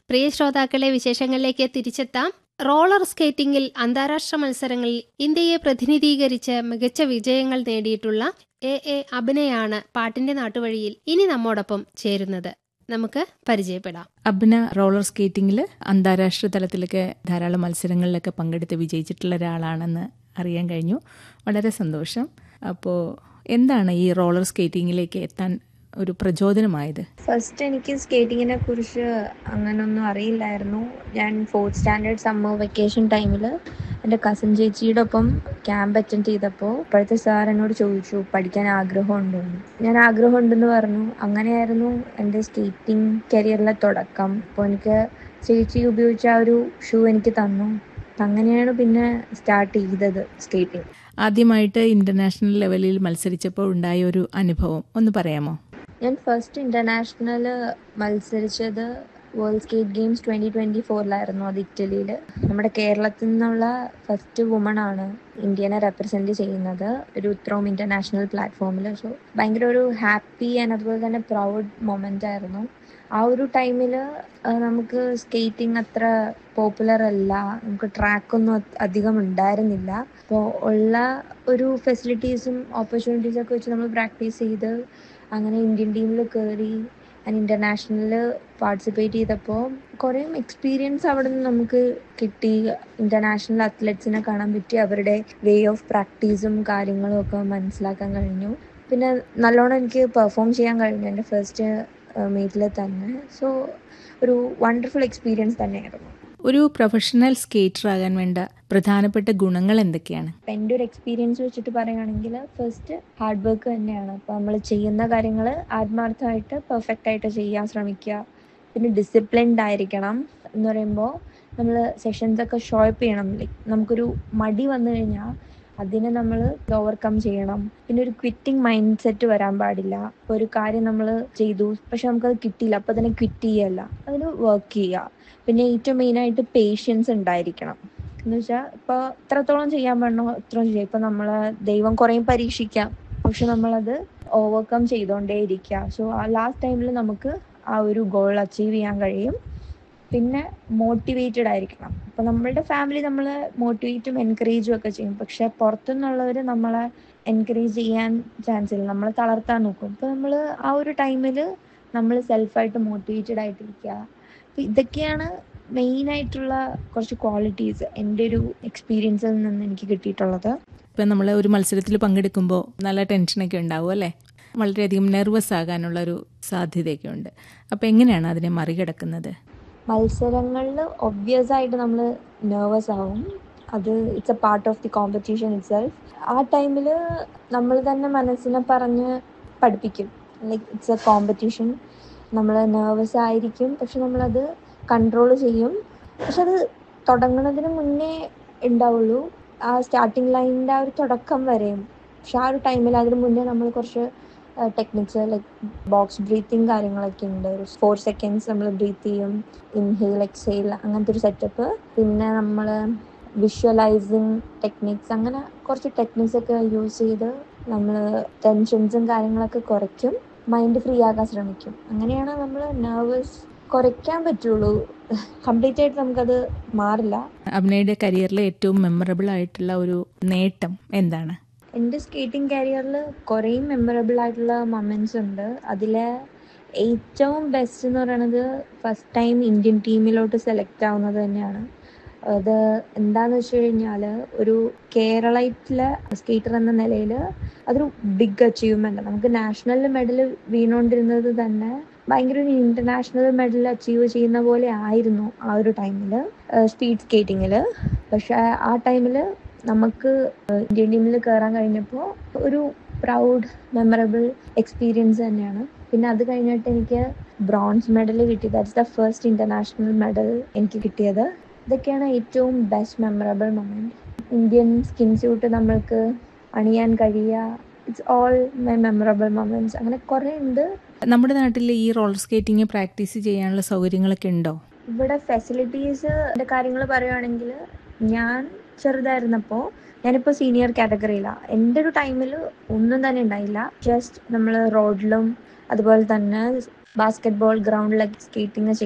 പ്രിയ ശ്രോതാക്കളെ വിശേഷങ്ങളിലേക്ക് തിരിച്ചെത്താം റോളർ സ്കേറ്റിംഗിൽ അന്താരാഷ്ട്ര മത്സരങ്ങളിൽ ഇന്ത്യയെ പ്രതിനിധീകരിച്ച് മികച്ച വിജയങ്ങൾ നേടിയിട്ടുള്ള എ എ അഭിനയാണ് പാട്ടിന്റെ നാട്ടുവഴിയിൽ ഇനി നമ്മോടൊപ്പം ചേരുന്നത് നമുക്ക് പരിചയപ്പെടാം അബ്ന റോളർ സ്കേറ്റിംഗിൽ അന്താരാഷ്ട്ര തലത്തിലൊക്കെ ധാരാളം മത്സരങ്ങളിലൊക്കെ പങ്കെടുത്ത് വിജയിച്ചിട്ടുള്ള ഒരാളാണെന്ന് അറിയാൻ കഴിഞ്ഞു വളരെ സന്തോഷം അപ്പോൾ എന്താണ് ഈ റോളർ സ്കേറ്റിങ്ങിലേക്ക് എത്താൻ ഒരു പ്രചോദനമായത് ഫസ്റ്റ് എനിക്ക് സ്കേറ്റിങ്ങിനെ കുറിച്ച് അങ്ങനൊന്നും അറിയില്ലായിരുന്നു ഞാൻ ഫോർത്ത് സ്റ്റാൻഡേർഡ് സമ്മർ വെക്കേഷൻ ടൈമിൽ എൻ്റെ കസിൻ ചേച്ചിയുടെ ഒപ്പം ക്യാമ്പ് അറ്റൻഡ് ചെയ്തപ്പോൾ ഇപ്പോഴത്തെ സാർ എന്നോട് ചോദിച്ചു പഠിക്കാൻ ആഗ്രഹമുണ്ടെന്ന് ഞാൻ ആഗ്രഹമുണ്ടെന്ന് പറഞ്ഞു അങ്ങനെയായിരുന്നു എൻ്റെ സ്കേറ്റിംഗ് കരിയറിലെ തുടക്കം അപ്പോൾ എനിക്ക് ചേച്ചി ഉപയോഗിച്ച ആ ഒരു ഷൂ എനിക്ക് തന്നു അങ്ങനെയാണ് പിന്നെ സ്റ്റാർട്ട് ചെയ്തത് സ്കേറ്റിംഗ് ആദ്യമായിട്ട് ഇന്റർനാഷണൽ ലെവലിൽ മത്സരിച്ചപ്പോൾ ഉണ്ടായ ഒരു അനുഭവം ഒന്ന് പറയാമോ ഞാൻ ഫസ്റ്റ് ഇന്റർനാഷണൽ മത്സരിച്ചത് world skate games twenty twenty ഫോറിലായിരുന്നു അത് ഇറ്റലിയിൽ നമ്മുടെ കേരളത്തിൽ നിന്നുള്ള ഫസ്റ്റ് വുമൺ ആണ് ഇന്ത്യനെ റെപ്രസെന്റ് ചെയ്യുന്നത് ഒരു ഇത്രയും ഇന്റർനാഷണൽ പ്ലാറ്റ്ഫോമിൽ സോ ഭയങ്കര ഒരു ഹാപ്പി ആൻഡ് അതുപോലെ തന്നെ പ്രൗഡ് മൊമെന്റ് ആയിരുന്നു ആ ഒരു ടൈമിൽ നമുക്ക് സ്കേറ്റിംഗ് അത്ര പോപ്പുലർ അല്ല നമുക്ക് ട്രാക്കൊന്നും അധികം ഉണ്ടായിരുന്നില്ല അപ്പോൾ ഉള്ള ഒരു ഫെസിലിറ്റീസും ഓപ്പർച്യൂണിറ്റീസും ഒക്കെ വെച്ച് നമ്മൾ പ്രാക്ടീസ് ചെയ്ത് അങ്ങനെ ഇന്ത്യൻ ടീമിൽ കയറി ആൻഡ് ഇന്റർനാഷണലിൽ പാർട്ടിസിപ്പേറ്റ് ചെയ്തപ്പോൾ കുറേ എക്സ്പീരിയൻസ് അവിടെ നിന്ന് നമുക്ക് കിട്ടി ഇന്റർനാഷണൽ അത്ലറ്റ്സിനെ കാണാൻ പറ്റി അവരുടെ വേ ഓഫ് പ്രാക്ടീസും കാര്യങ്ങളും ഒക്കെ മനസ്സിലാക്കാൻ കഴിഞ്ഞു പിന്നെ നല്ലോണം എനിക്ക് പെർഫോം ചെയ്യാൻ കഴിഞ്ഞു എൻ്റെ ഫസ്റ്റ് മീറ്റിൽ തന്നെ സോ ഒരു വണ്ടർഫുൾ എക്സ്പീരിയൻസ് തന്നെയായിരുന്നു ഒരു പ്രൊഫഷണൽ സ്കേറ്റർ ആകാൻ വേണ്ട പ്രധാനപ്പെട്ട ഗുണങ്ങൾ എന്തൊക്കെയാണ് അപ്പം എൻ്റെ ഒരു എക്സ്പീരിയൻസ് വെച്ചിട്ട് പറയുകയാണെങ്കിൽ ഫസ്റ്റ് ഹാർഡ് വർക്ക് തന്നെയാണ് അപ്പോൾ നമ്മൾ ചെയ്യുന്ന കാര്യങ്ങൾ ആത്മാർത്ഥമായിട്ട് പെർഫെക്റ്റ് ആയിട്ട് ചെയ്യാൻ ശ്രമിക്കുക പിന്നെ ഡിസിപ്ലിൻഡ് ആയിരിക്കണം എന്ന് പറയുമ്പോൾ നമ്മൾ സെഷൻസ് ഒക്കെ ഷോപ്പ് ചെയ്യണം ലൈക്ക് നമുക്കൊരു മടി വന്നു കഴിഞ്ഞാൽ അതിനെ നമ്മൾ ഓവർകം ചെയ്യണം പിന്നെ ഒരു ക്വിറ്റിംഗ് മൈൻഡ് സെറ്റ് വരാൻ പാടില്ല ഇപ്പോൾ ഒരു കാര്യം നമ്മൾ ചെയ്തു പക്ഷെ നമുക്കത് കിട്ടിയില്ല അപ്പോൾ തന്നെ ക്വിറ്റ് ചെയ്യല്ല അതിന് വർക്ക് ചെയ്യുക പിന്നെ ഏറ്റവും മെയിനായിട്ട് പേഷ്യൻസ് ഉണ്ടായിരിക്കണം എന്ന് വെച്ചാൽ ഇപ്പോൾ എത്രത്തോളം ചെയ്യാൻ പറ്റണോ അത്രയും ചെയ്യാം ഇപ്പം നമ്മൾ ദൈവം കുറേ പരീക്ഷിക്കാം പക്ഷെ നമ്മളത് ഓവർകം ചെയ്തുകൊണ്ടേ ഇരിക്കുക സോ ആ ലാസ്റ്റ് ടൈമിൽ നമുക്ക് ആ ഒരു ഗോൾ അച്ചീവ് ചെയ്യാൻ കഴിയും പിന്നെ മോട്ടിവേറ്റഡ് ആയിരിക്കണം ഇപ്പം നമ്മളുടെ ഫാമിലി നമ്മളെ മോട്ടിവേറ്റും എൻകറേജും ഒക്കെ ചെയ്യും പക്ഷെ പുറത്തുനിന്നുള്ളവർ നമ്മളെ എൻകറേജ് ചെയ്യാൻ ചാൻസ് ഇല്ല നമ്മളെ തളർത്താൻ നോക്കും ഇപ്പം നമ്മൾ ആ ഒരു ടൈമിൽ നമ്മൾ സെൽഫായിട്ട് മോട്ടിവേറ്റഡ് ആയിട്ടിരിക്കുക അപ്പം ഇതൊക്കെയാണ് മെയിൻ ആയിട്ടുള്ള കുറച്ച് ക്വാളിറ്റീസ് എൻ്റെ ഒരു എക്സ്പീരിയൻസിൽ നിന്ന് എനിക്ക് കിട്ടിയിട്ടുള്ളത് ഇപ്പം നമ്മൾ ഒരു മത്സരത്തിൽ പങ്കെടുക്കുമ്പോൾ നല്ല ടെൻഷനൊക്കെ ഉണ്ടാവും അല്ലേ വളരെയധികം നെർവസ് ആകാനുള്ള ഒരു സാധ്യതയൊക്കെ ഉണ്ട് അപ്പോൾ എങ്ങനെയാണ് അതിനെ മറികടക്കുന്നത് മത്സരങ്ങളിൽ ഒബ്വിയസ് ആയിട്ട് നമ്മൾ നെർവസ് ആവും അത് it's a part of the competition itself ആ ടൈമിൽ നമ്മൾ തന്നെ മനസ്സിനെ പറഞ്ഞ് പഠിപ്പിക്കും ലൈക്ക് ഇറ്റ്സ് എ കോമ്പറ്റീഷൻ നമ്മൾ നെർവസ് ആയിരിക്കും പക്ഷെ നമ്മളത് കൺട്രോൾ ചെയ്യും പക്ഷെ അത് തുടങ്ങുന്നതിന് മുന്നേ ഉണ്ടാവുള്ളൂ ആ സ്റ്റാർട്ടിങ് ലൈനിൻ്റെ ആ ഒരു തുടക്കം വരെയും പക്ഷെ ആ ഒരു ടൈമിൽ അതിന് മുന്നേ നമ്മൾ കുറച്ച് ടെക്നിക്സ് ലൈക്ക് ബോക്സ് ബ്രീത്തിങ് കാര്യങ്ങളൊക്കെ ഉണ്ട് ഒരു ഫോർ സെക്കൻഡ്സ് നമ്മൾ ബ്രീത്ത് ചെയ്യും ഇൻഹെയിൽ എക്സെയിൽ അങ്ങനത്തെ ഒരു സെറ്റപ്പ് പിന്നെ നമ്മൾ വിഷ്വലൈസിങ് ടെക്നിക്സ് അങ്ങനെ കുറച്ച് ടെക്നിക്സ് ഒക്കെ യൂസ് ചെയ്ത് നമ്മൾ ടെൻഷൻസും കാര്യങ്ങളൊക്കെ കുറയ്ക്കും മൈൻഡ് ഫ്രീ ആക്കാൻ ശ്രമിക്കും അങ്ങനെയാണ് നമ്മൾ നെർവസ് കുറയ്ക്കാൻ പറ്റുള്ളൂ കംപ്ലീറ്റ് ആയിട്ട് നമുക്കത് മാറില്ല അഭിനയുടെ കരിയറിലെ ഏറ്റവും മെമ്മറബിൾ ആയിട്ടുള്ള ഒരു നേട്ടം എന്താണ് എൻ്റെ സ്കേറ്റിംഗ് കരിയറിൽ കുറേ മെമ്മറബിൾ ആയിട്ടുള്ള മൊമെൻറ്റ്സ് ഉണ്ട് അതിലെ ഏറ്റവും ബെസ്റ്റ് എന്ന് പറയുന്നത് ഫസ്റ്റ് ടൈം ഇന്ത്യൻ ടീമിലോട്ട് സെലക്ട് ആവുന്നത് തന്നെയാണ് അത് എന്താന്ന് വെച്ച് കഴിഞ്ഞാൽ ഒരു കേരളത്തിലെ സ്കേറ്റർ എന്ന നിലയിൽ അതൊരു ബിഗ് അച്ചീവ്മെൻ്റ് നമുക്ക് നാഷണൽ മെഡൽ വീണുകൊണ്ടിരുന്നത് തന്നെ ഭയങ്കര ഒരു ഇന്റർനാഷണൽ മെഡൽ അച്ചീവ് ചെയ്യുന്ന പോലെ ആയിരുന്നു ആ ഒരു ടൈമിൽ സ്പീഡ് സ്കേറ്റിങ്ങിൽ പക്ഷെ ആ ടൈമിൽ നമുക്ക് ഇന്ത്യൻ ടീമിൽ കയറാൻ കഴിഞ്ഞപ്പോൾ ഒരു പ്രൗഡ് മെമ്മറബിൾ എക്സ്പീരിയൻസ് തന്നെയാണ് പിന്നെ അത് കഴിഞ്ഞിട്ട് എനിക്ക് ബ്രോൺസ് മെഡൽ കിട്ടി that's the first international medal എനിക്ക് കിട്ടിയത് ഇതൊക്കെയാണ് ഏറ്റവും best memorable moment Indian skin suit നമ്മൾക്ക് അണിയാൻ കഴിയുക it's all my memorable moments അങ്ങനെ കുറേ ഉണ്ട് നമ്മുടെ നാട്ടിൽ ഈ റോളർ സ്കേറ്റിംഗ് പ്രാക്ടീസ് ചെയ്യാനുള്ള സൗകര്യങ്ങളൊക്കെ ഉണ്ടോ ഇവിടെ ഫെസിലിറ്റീസ് കാര്യങ്ങൾ പറയുകയാണെങ്കിൽ ഞാൻ ചെറുതായിരുന്നപ്പോൾ ഞാനിപ്പോൾ സീനിയർ കാറ്റഗറിയിലാണ് എൻ്റെ ഒരു ടൈമിൽ ഒന്നും തന്നെ ഉണ്ടായില്ല ജസ്റ്റ് നമ്മൾ റോഡിലും അതുപോലെ തന്നെ ബാസ്കറ്റ് ബോൾ ഗ്രൗണ്ടിലൊക്കെ സ്കേറ്റിംഗ്